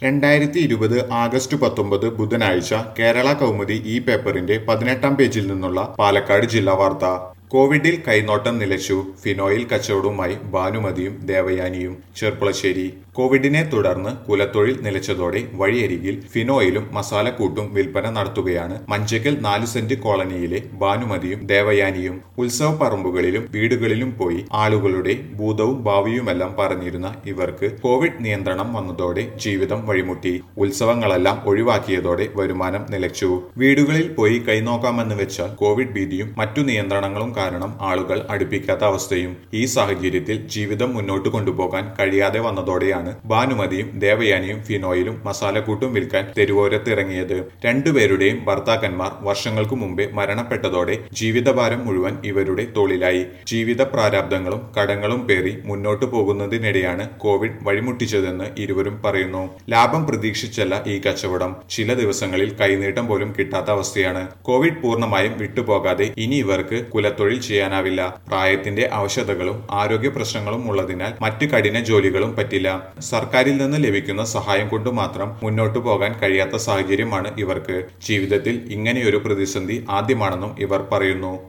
രണ്ടായിരത്തി ഇരുപത് ആഗസ്റ്റ് പത്തൊമ്പത് ബുധനാഴ്ച കേരള കൗമുദി ഈ പേപ്പറിന്റെ പതിനെട്ടാം പേജിൽ നിന്നുള്ള പാലക്കാട് ജില്ലാ വാർത്ത കോവിഡിൽ കൈനോട്ടം നിലച്ചു ഫിനോയിൽ കച്ചവടവുമായി ഭാനുമതിയും ദേവയാനിയും ചെർപ്പുളശ്ശേരി കോവിഡിനെ തുടർന്ന് കുലത്തൊഴിൽ നിലച്ചതോടെ വഴിയരികിൽ ഫിനോയിലും മസാലക്കൂട്ടും വിൽപ്പന നടത്തുകയാണ് മഞ്ചക്കൽ നാല് സെന്റ് കോളനിയിലെ ഭാനുമതിയും ദേവയാനിയും ഉത്സവ പറമ്പുകളിലും വീടുകളിലും പോയി ആളുകളുടെ ഭൂതവും ഭാവിയുമെല്ലാം പറഞ്ഞിരുന്ന ഇവർക്ക് കോവിഡ് നിയന്ത്രണം വന്നതോടെ ജീവിതം വഴിമുട്ടി ഉത്സവങ്ങളെല്ലാം ഒഴിവാക്കിയതോടെ വരുമാനം നിലച്ചു വീടുകളിൽ പോയി കൈനോക്കാമെന്ന് വെച്ചാൽ കോവിഡ് ഭീതിയും മറ്റു നിയന്ത്രണങ്ങളും കാരണം ആളുകൾ അടുപ്പിക്കാത്ത അവസ്ഥയും ഈ സാഹചര്യത്തിൽ ജീവിതം മുന്നോട്ട് കൊണ്ടുപോകാൻ കഴിയാതെ വന്നതോടെയാണ് ഭാനുമതിയും ദേവയാനിയും ഫിനോയിലും മസാലക്കൂട്ടും വിൽക്കാൻ തെരുവോരത്തിറങ്ങിയത് രണ്ടുപേരുടെയും ഭർത്താക്കന്മാർ വർഷങ്ങൾക്കു മുമ്പേ മരണപ്പെട്ടതോടെ ജീവിതഭാരം മുഴുവൻ ഇവരുടെ തോളിലായി ജീവിത പ്രാരാബ്ദങ്ങളും കടങ്ങളും പേറി മുന്നോട്ടു പോകുന്നതിനിടെയാണ് കോവിഡ് വഴിമുട്ടിച്ചതെന്ന് ഇരുവരും പറയുന്നു ലാഭം പ്രതീക്ഷിച്ചല്ല ഈ കച്ചവടം ചില ദിവസങ്ങളിൽ കൈനീട്ടം പോലും കിട്ടാത്ത അവസ്ഥയാണ് കോവിഡ് പൂർണ്ണമായും വിട്ടുപോകാതെ ഇനി ഇവർക്ക് കുലത്തൊഴിൽ ചെയ്യാനാവില്ല പ്രായത്തിന്റെ അവശതകളും ആരോഗ്യ പ്രശ്നങ്ങളും ഉള്ളതിനാൽ മറ്റ് കഠിന ജോലികളും പറ്റില്ല സർക്കാരിൽ നിന്ന് ലഭിക്കുന്ന സഹായം കൊണ്ട് മാത്രം മുന്നോട്ടു പോകാൻ കഴിയാത്ത സാഹചര്യമാണ് ഇവർക്ക് ജീവിതത്തിൽ ഇങ്ങനെയൊരു പ്രതിസന്ധി ആദ്യമാണെന്നും ഇവർ പറയുന്നു